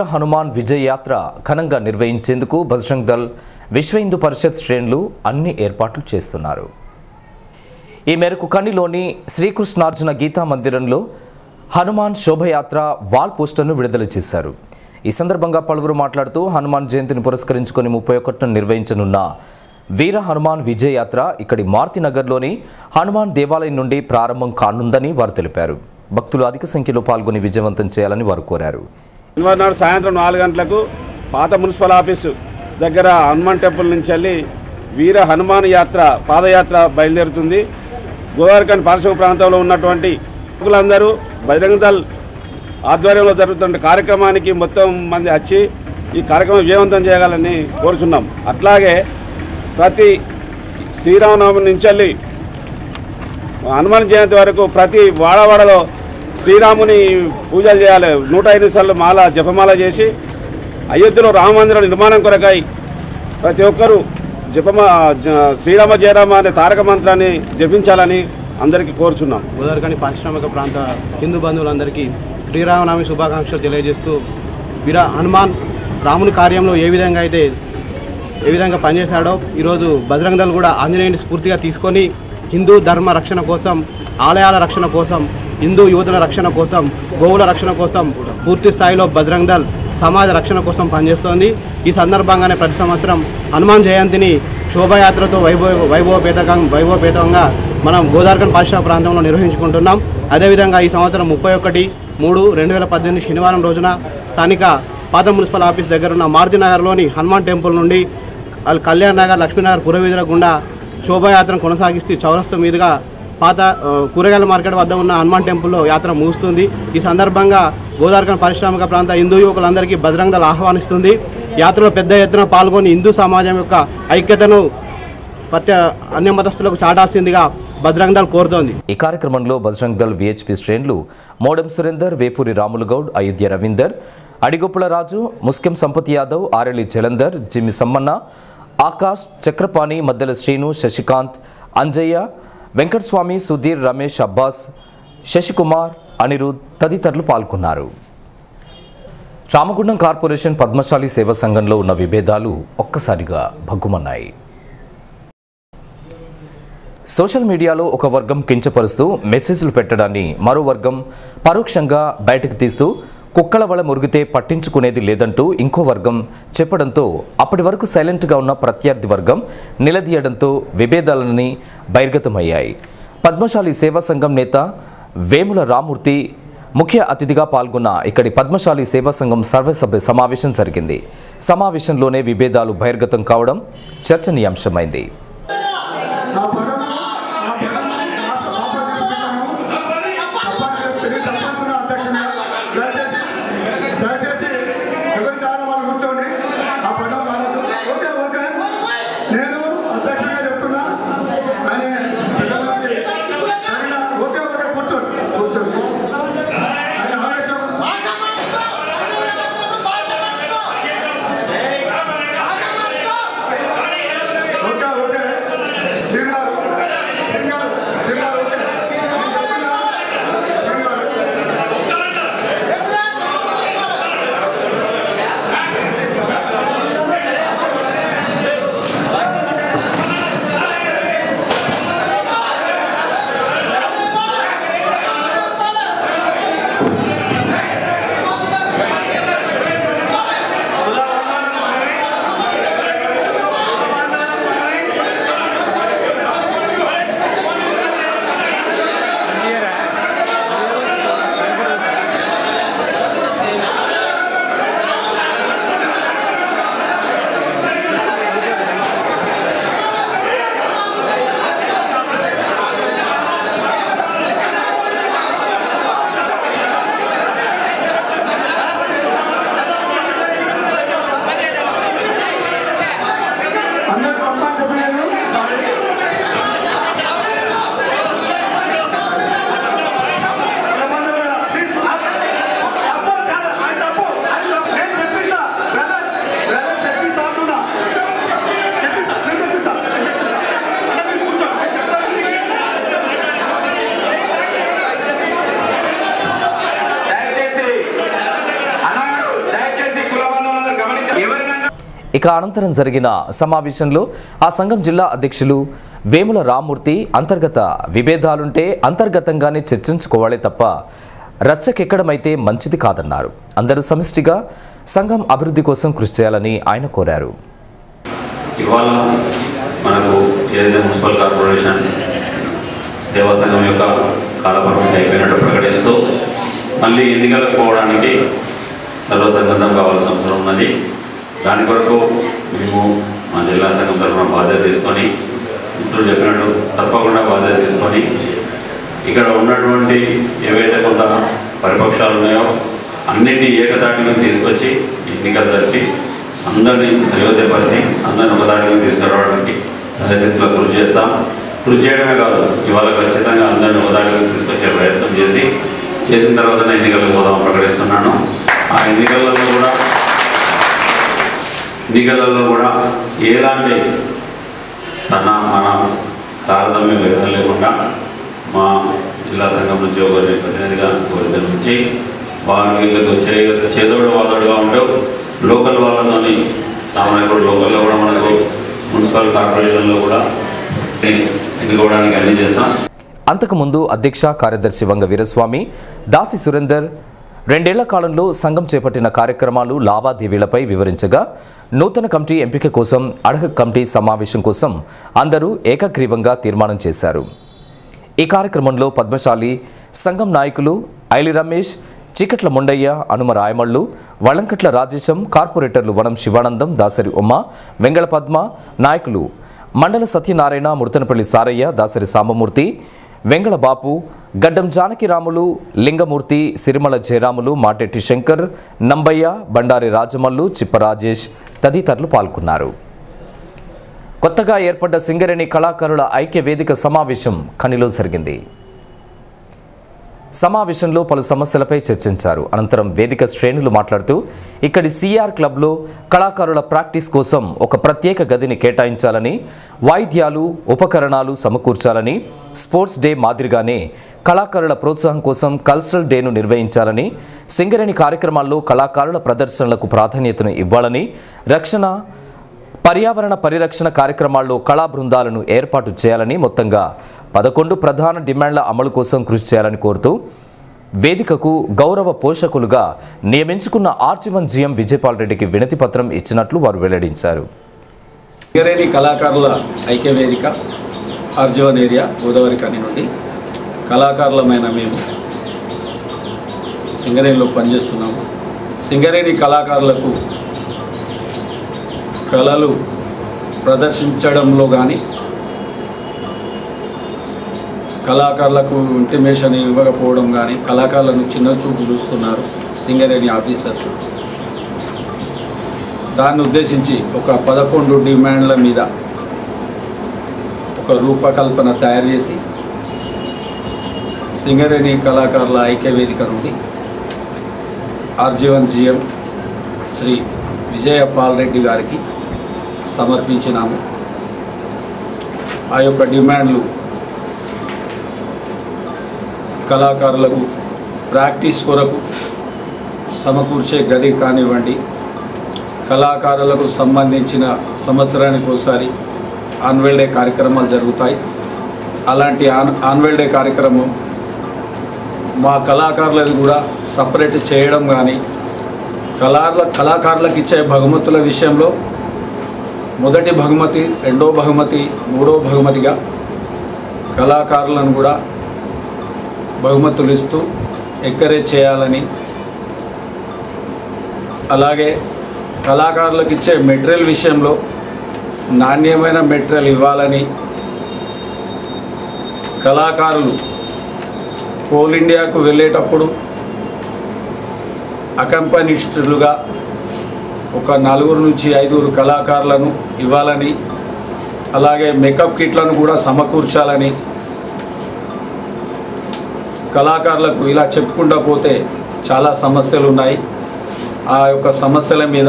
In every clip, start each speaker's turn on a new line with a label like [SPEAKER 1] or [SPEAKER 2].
[SPEAKER 1] హనుమాన్ విజయ్ యాత్ర ఘనంగా నిర్వహించేందుకు బజరంగ్ దళ్ విశ్వ హిందూ పరిషత్ శ్రేణులు అన్ని ఏర్పాట్లు చేస్తున్నారు ఈ మేరకు కనిలోని శ్రీకృష్ణార్జున గీతా మందిరంలో హనుమాన్ శోభయాత్ర వాల్ పోస్టర్ను విడుదల చేశారు ఈ సందర్భంగా పలువురు మాట్లాడుతూ హనుమాన్ జయంతిని పురస్కరించుకొని ముప్పై ఒకటిన నిర్వహించనున్న వీర హనుమాన్ విజయ్ యాత్ర ఇక్కడి మారుతినగర్లోని హనుమాన్ దేవాలయం నుండి ప్రారంభం కానుందని వారు తెలిపారు భక్తులు అధిక సంఖ్యలో పాల్గొని విజయవంతం చేయాలని వారు కోరారు
[SPEAKER 2] శనివారం నాడు సాయంత్రం నాలుగు గంటలకు పాత మున్సిపల్ ఆఫీసు దగ్గర హనుమాన్ టెంపుల్ నుంచి వెళ్ళి వీర హనుమాన్ యాత్ర పాదయాత్ర బయలుదేరుతుంది గోదావరిఖండ్ పారిశ్రామిక ప్రాంతంలో ఉన్నటువంటి భక్తులందరూ బజరంగ దళ్ ఆధ్వర్యంలో జరుగుతున్న కార్యక్రమానికి మొత్తం మంది వచ్చి ఈ కార్యక్రమం విజయవంతం చేయగలని కోరుచున్నాం అట్లాగే ప్రతి శ్రీరామనవమి నుంచి వెళ్ళి హనుమాన్ జయంతి వరకు ప్రతి వాడవాడలో శ్రీరాముని పూజలు చేయాలి నూట ఐదు సార్లు మాల జపమాల చేసి అయోధ్యలో రామమందిరం నిర్మాణం కొరకై ప్రతి ఒక్కరూ జపమా జ- శ్రీరామ జయరామ అనే తారక మంత్రాన్ని జపించాలని అందరికీ కోరుచున్నాం
[SPEAKER 3] గోదావరిఖని పారిశ్రామిక ప్రాంత హిందూ బంధువులందరికీ శ్రీరామనవమి శుభాకాంక్షలు తెలియజేస్తూ వీర హనుమాన్ రాముని కార్యంలో ఏ విధంగా అయితే ఏ విధంగా పనిచేశాడో ఈరోజు బజరంగ దళ్ కూడా ఆంజనేయుని స్ఫూర్తిగా తీసుకొని హిందూ ధర్మ రక్షణ కోసం ఆలయాల రక్షణ కోసం హిందూ యువతుల రక్షణ కోసం గోవుల రక్షణ కోసం పూర్తి స్థాయిలో బజరంగ దళ్ సమాజ రక్షణ కోసం పనిచేస్తోంది ఈ సందర్భంగానే ప్రతి సంవత్సరం హనుమాన్ జయంతిని శోభాయాత్రతో వైభవ వైభవపేతకం వైభవపేతంగా మనం గోదావరిఖండ్ పారిశ్రామిక ప్రాంతంలో నిర్వహించుకుంటున్నాం అదేవిధంగా ఈ సంవత్సరం ముప్పై ఒకటి మూడు రెండు వేల పద్దెనిమిది శనివారం రోజున స్థానిక పాత మున్సిపల్ ఆఫీస్ దగ్గర ఉన్న మారుతి నగర్లోని హనుమాన్ టెంపుల్ నుండి అల్ కళ్యాణ్ నగర్ లక్ష్మీనగర్ పురవీధుల గుండా శోభాయాత్రను కొనసాగిస్తూ చౌరస్తా మీదుగా పాత ఆ, కూరగాయల మార్కెట్ వద్ద ఉన్న హనుమాన్ టెంపుల్లో యాత్ర ముగుస్తుంది ఈ సందర్భంగా గోదావరిఖండ్ పారిశ్రామిక ప్రాంత హిందూ యువకులందరికీ బజరంగ దళ్ ఆహ్వానిస్తుంది యాత్రలో పెద్ద ఎత్తున పాల్గొని హిందూ సమాజం యొక్క ఐక్యతను ప్రత్య అన్య మతస్థులకు చాటాల్సిందిగా బజరంగ దళ్ కోరుతోంది
[SPEAKER 1] ఈ కార్యక్రమంలో బజరంగ్ దళ్ విహెచ్పి శ్రేణులు మోడం సురేందర్ వేపూరి రాములుగౌడ్ అయోధ్య రవీందర్ అడిగొప్పుల రాజు ముస్కిం సంపత్ యాదవ్ ఆరెలి జలంధర్ జిమ్మి సమ్మన్న ఆకాష్ చక్రపాణి మద్దెల శ్రీను శశికాంత్ అంజయ్య వెంకటస్వామి సుధీర్ రమేష్ అబ్బాస్ శశికుమార్ అనిరుద్ తదితరులు పాల్గొన్నారు రామగుండం కార్పొరేషన్ పద్మశాలి సేవా సంఘంలో ఉన్న విభేదాలు ఒక్కసారిగా భగ్గుమన్నాయి సోషల్ మీడియాలో ఒక వర్గం కించపరుస్తూ మెసేజ్లు పెట్టడాన్ని మరో వర్గం పరోక్షంగా బయటకు తీస్తూ కుక్కల వల మురిగితే పట్టించుకునేది లేదంటూ ఇంకో వర్గం చెప్పడంతో అప్పటి వరకు సైలెంట్గా ఉన్న ప్రత్యర్థి వర్గం నిలదీయడంతో విభేదాలని బహిర్గతమయ్యాయి పద్మశాలి సేవా సంఘం నేత వేముల రామూర్తి ముఖ్య అతిథిగా పాల్గొన్న ఇక్కడి పద్మశాలి సేవా సంఘం సర్వసభ్య సమావేశం జరిగింది సమావేశంలోనే విభేదాలు బహిర్గతం కావడం చర్చనీయాంశమైంది
[SPEAKER 4] ఆ పదం ఆ పదం రాష్ట్ర ఆంధ్రప్రదేశ్ పెట్టాను తప్పని తప్పకుండా అధ్యక్షుడు దయచేసి దయచేసి ఎవరి దాని వాళ్ళు కూర్చోండి ఆ పదం వాడద్దు ఓకే ఓకే నేను అధ్యక్షుడిగా చెప్తున్నా అని పెద్ద మనిషి ఆయన ఓకే ఓకే కూర్చోండి కూర్చోండి ఆయన ఆవేశం ఓకే ఓకే
[SPEAKER 1] ఇక అనంతరం జరిగిన సమావేశంలో ఆ సంఘం జిల్లా అధ్యక్షులు వేముల రామ్మూర్తి అంతర్గత విభేదాలుంటే అంతర్గతంగానే చర్చించుకోవాలే తప్ప రచ్చకెక్కడమైతే మంచిది కాదన్నారు అందరూ సమిష్టిగా సంఘం అభివృద్ధి కోసం కృషి చేయాలని ఆయన కోరారు
[SPEAKER 5] ఇవాళ మనకు ఏదైతే మున్సిపల్ కార్పొరేషన్ సేవా సంఘం యొక్క కాలపరిమితి అయిపోయినట్టు ప్రకటిస్తూ మళ్ళీ ఎన్నికలకు పోవడానికి సర్వసన్నద్ధం కావాల్సిన అవసరం ఉన్నది దాని కొరకు మేము మా జిల్లా సంఘం తరఫున బాధ్యత తీసుకొని మిత్రులు చెప్పినట్టు తప్పకుండా బాధ్యత తీసుకొని ఇక్కడ ఉన్నటువంటి ఏవైతే కొంత పరిపక్షాలు ఉన్నాయో అన్నింటినీ ఏకతాటి మీద తీసుకొచ్చి ఎన్నికలు జరిపి అందరినీ సయోధ్యపరిచి అందరిని ఒకదాటి మీద తీసుకురావడానికి సహశిస్తులో కృషి చేస్తాం కృషి చేయడమే కాదు ఇవాళ ఖచ్చితంగా అందరిని ఒకదాటి మీద తీసుకొచ్చే ప్రయత్నం చేసి చేసిన తర్వాత ఎన్నికలకు పోదాం ప్రకటిస్తున్నాను ఆ ఎన్నికలలో కూడా ఎన్నికలలో కూడా ఎలాంటి తన మన తారతమ్యం భేదం లేకుండా మా జిల్లా సంఘం నుంచి ఒకరిని ప్రతినిధిగా కోరిక నుంచి వారు వీళ్ళకు చే చేదోడు వాదోడుగా ఉంటూ లోకల్ వాళ్ళతోని సామాన్య లోకల్లో కూడా మనకు మున్సిపల్ కార్పొరేషన్లో కూడా ఎన్నుకోవడానికి అన్ని చేస్తాం
[SPEAKER 1] అంతకుముందు అధ్యక్ష కార్యదర్శి వంగ వీరస్వామి దాసి సురేందర్ రెండేళ్ల కాలంలో సంఘం చేపట్టిన కార్యక్రమాలు లావాదేవీలపై వివరించగా నూతన కమిటీ ఎంపిక కోసం అడహ కమిటీ సమావేశం కోసం అందరూ ఏకగ్రీవంగా తీర్మానం చేశారు ఈ కార్యక్రమంలో పద్మశాలి సంఘం నాయకులు ఐలి రమేష్ చీకట్ల మొండయ్య అనుమ రాయమళ్ళు వళంకట్ల రాజేశం కార్పొరేటర్లు వనం శివానందం దాసరి ఉమ్మ వెంగళ పద్మ నాయకులు మండల సత్యనారాయణ ముర్తనపల్లి సారయ్య దాసరి సాంబమూర్తి వెంగళ బాపు గడ్డం జానకిరాములు లింగమూర్తి సిరిమల జయరాములు మాటెట్టి శంకర్ నంబయ్య బండారి రాజమల్లు చిప్ప రాజేష్ తదితరులు పాల్గొన్నారు కొత్తగా ఏర్పడ్డ సింగరేణి కళాకారుల ఐక్య వేదిక సమావేశం ఖనిలో జరిగింది సమావేశంలో పలు సమస్యలపై చర్చించారు అనంతరం వేదిక శ్రేణులు మాట్లాడుతూ ఇక్కడి సిఆర్ క్లబ్లో కళాకారుల ప్రాక్టీస్ కోసం ఒక ప్రత్యేక గదిని కేటాయించాలని వాయిద్యాలు ఉపకరణాలు సమకూర్చాలని స్పోర్ట్స్ డే మాదిరిగానే కళాకారుల ప్రోత్సాహం కోసం కల్చరల్ డేను నిర్వహించాలని సింగరేణి కార్యక్రమాల్లో కళాకారుల ప్రదర్శనలకు ప్రాధాన్యతను ఇవ్వాలని రక్షణ పర్యావరణ పరిరక్షణ కార్యక్రమాల్లో కళా బృందాలను ఏర్పాటు చేయాలని మొత్తంగా పదకొండు ప్రధాన డిమాండ్ల అమలు కోసం కృషి చేయాలని కోరుతూ వేదికకు గౌరవ పోషకులుగా నియమించుకున్న ఆర్జీవన్ జిఎం విజయపాల్ రెడ్డికి వినతి పత్రం ఇచ్చినట్లు వారు వెల్లడించారు
[SPEAKER 6] సింగరేణి కళాకారుల ఐక్య వేదిక అర్జువన్ ఏరియా గోదావరి కని నుండి కళాకారులమైన మేము సింగరేణిలో పనిచేస్తున్నాము సింగరేణి కళాకారులకు కళలు ప్రదర్శించడంలో కానీ కళాకారులకు ఇంటిమేషన్ ఇవ్వకపోవడం కానీ కళాకారులను చిన్న చూపు చూస్తున్నారు సింగరేణి ఆఫీసర్స్ దాన్ని ఉద్దేశించి ఒక పదకొండు డిమాండ్ల మీద ఒక రూపకల్పన తయారు చేసి సింగరేణి కళాకారుల ఐక్య వేదిక నుండి ఆర్జీవన్ జిఎం శ్రీ విజయపాల్ రెడ్డి గారికి సమర్పించినాము ఆ యొక్క డిమాండ్లు కళాకారులకు ప్రాక్టీస్ కొరకు సమకూర్చే గది కానివ్వండి కళాకారులకు సంబంధించిన సంవత్సరానికి ఒకసారి ఆన్వెల్ డే కార్యక్రమాలు జరుగుతాయి అలాంటి ఆన్ ఆన్వెల్ డే కార్యక్రమం మా కళాకారులను కూడా సపరేట్ చేయడం కానీ కళారుల కళాకారులకు ఇచ్చే బహుమతుల విషయంలో మొదటి బహుమతి రెండో బహుమతి మూడో బహుమతిగా కళాకారులను కూడా బహుమతులు ఇస్తూ ఎంకరేజ్ చేయాలని అలాగే కళాకారులకు ఇచ్చే మెటీరియల్ విషయంలో నాణ్యమైన మెటీరియల్ ఇవ్వాలని కళాకారులు కోల్ ఇండియాకు వెళ్ళేటప్పుడు అకంపనిస్టులుగా ఒక నలుగురు నుంచి ఐదుగురు కళాకారులను ఇవ్వాలని అలాగే మేకప్ కిట్లను కూడా సమకూర్చాలని కళాకారులకు ఇలా చెప్పుకుంటూ పోతే చాలా సమస్యలు ఉన్నాయి ఆ యొక్క సమస్యల మీద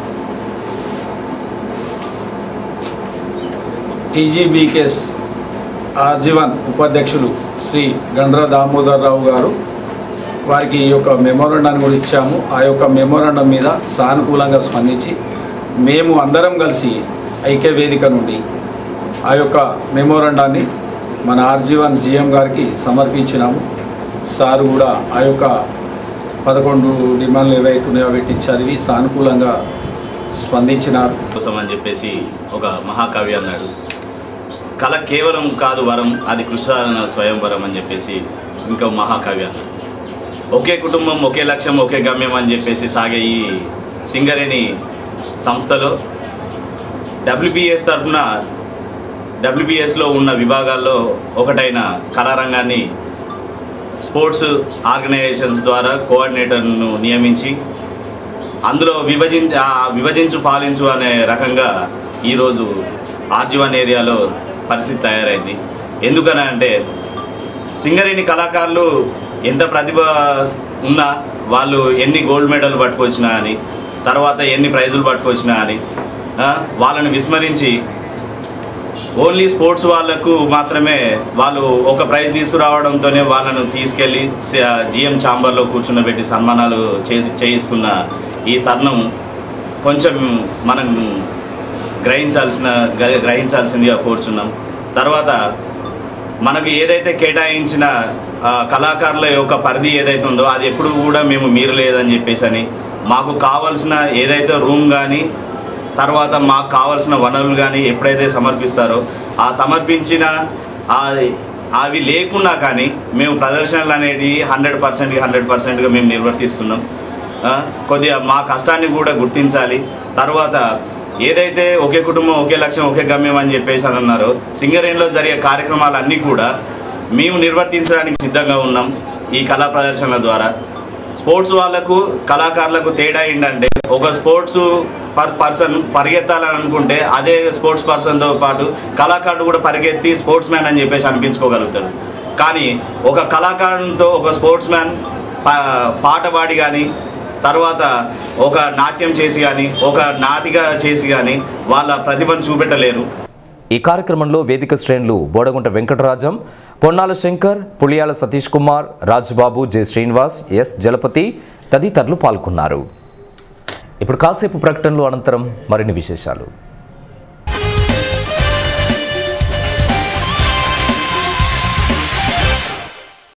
[SPEAKER 6] టీజీబీకేస్ ఆర్జీవన్ ఉపాధ్యక్షులు శ్రీ గండ్ర దామోదర్ రావు గారు వారికి ఈ యొక్క మెమోరండాన్ని కూడా ఇచ్చాము ఆ యొక్క మెమోరండం మీద సానుకూలంగా స్పందించి మేము అందరం కలిసి ఐక్య వేదిక నుండి ఆ యొక్క మెమోరండాన్ని మన ఆర్జీవన్ జిఎం గారికి సమర్పించినాము సారు కూడా ఆ యొక్క పదకొండు డిమాండ్లు ఏవైతే ఉన్నాయో వీటిని చదివి సానుకూలంగా స్పందించినారు
[SPEAKER 7] కోసం అని చెప్పేసి ఒక మహాకవి అన్నాడు కళ కేవలం కాదు వరం అది కృష్ణ స్వయంవరం అని చెప్పేసి ఇంకో మహాకవి అన్నాడు ఒకే కుటుంబం ఒకే లక్ష్యం ఒకే గమ్యం అని చెప్పేసి సాగే ఈ సింగరేణి సంస్థలో డబ్ల్యూబీఎస్ తరఫున డబ్ల్యూబీఎస్లో ఉన్న విభాగాల్లో ఒకటైన కళారంగాన్ని స్పోర్ట్స్ ఆర్గనైజేషన్స్ ద్వారా కోఆర్డినేటర్ను నియమించి అందులో విభజిం ఆ విభజించు పాలించు అనే రకంగా ఈరోజు ఆర్జీవన్ ఏరియాలో పరిస్థితి తయారైంది ఎందుకని అంటే సింగరేణి కళాకారులు ఎంత ప్రతిభ ఉన్నా వాళ్ళు ఎన్ని గోల్డ్ మెడల్ పట్టుకొచ్చినా అని తర్వాత ఎన్ని ప్రైజులు పట్టుకొచ్చినా అని ఆ, వాళ్ళని విస్మరించి ఓన్లీ స్పోర్ట్స్ వాళ్ళకు మాత్రమే వాళ్ళు ఒక ప్రైజ్ తీసుకురావడంతోనే వాళ్ళను తీసుకెళ్ళి జిఎం ఛాంబర్లో కూర్చున్నబెట్టి సన్మానాలు చేసి చేయిస్తున్న ఈ తరుణం కొంచెం మనం గ్రహించాల్సిన గ్ర- గ్రహించాల్సిందిగా కోరుచున్నాం తర్వాత మనకు ఏదైతే కేటాయించిన ఆ, కళాకారుల యొక్క పరిధి ఏదైతే ఉందో అది ఎప్పుడు కూడా మేము మీరలేదని చెప్పేసి అని మాకు కావాల్సిన ఏదైతే రూమ్ కానీ తర్వాత మాకు కావాల్సిన వనరులు కానీ ఎప్పుడైతే సమర్పిస్తారో ఆ సమర్పించిన ఆ అవి లేకున్నా కానీ మేము ప్రదర్శనలు అనేటివి హండ్రెడ్ పర్సెంట్కి హండ్రెడ్ పర్సెంట్గా మేము నిర్వర్తిస్తున్నాం ఆ, కొద్దిగా మా కష్టాన్ని కూడా గుర్తించాలి తర్వాత ఏదైతే ఒకే కుటుంబం ఒకే లక్ష్యం ఒకే గమ్యం అని చెప్పేసి అని అన్నారో సింగరేణిలో జరిగే కార్యక్రమాలన్నీ కూడా మేము నిర్వర్తించడానికి సిద్ధంగా ఉన్నాం ఈ కళా ప్రదర్శనల ద్వారా స్పోర్ట్స్ వాళ్ళకు కళాకారులకు తేడా ఏంటంటే ఒక స్పోర్ట్స్ పర్ పర్సన్ పరిగెత్తాలని అనుకుంటే అదే స్పోర్ట్స్ పర్సన్తో పాటు కళాకారుడు కూడా పరిగెత్తి స్పోర్ట్స్ మ్యాన్ అని చెప్పేసి అనిపించుకోగలుగుతాడు కానీ ఒక కళాకారునితో ఒక స్పోర్ట్స్ మ్యాన్ పాట పాడి కానీ తర్వాత ఒక నాట్యం చేసి కానీ ఒక నాటిక చేసి కానీ వాళ్ళ ప్రతిభను చూపెట్టలేరు
[SPEAKER 1] ఈ కార్యక్రమంలో వేదిక శ్రేణులు బోడగుంట వెంకటరాజం పొన్నాల శంకర్ పులియాల సతీష్ కుమార్ రాజ్బాబు జె శ్రీనివాస్ ఎస్ జలపతి తదితరులు పాల్గొన్నారు ఇప్పుడు కాసేపు ప్రకటనలు అనంతరం మరిన్ని విశేషాలు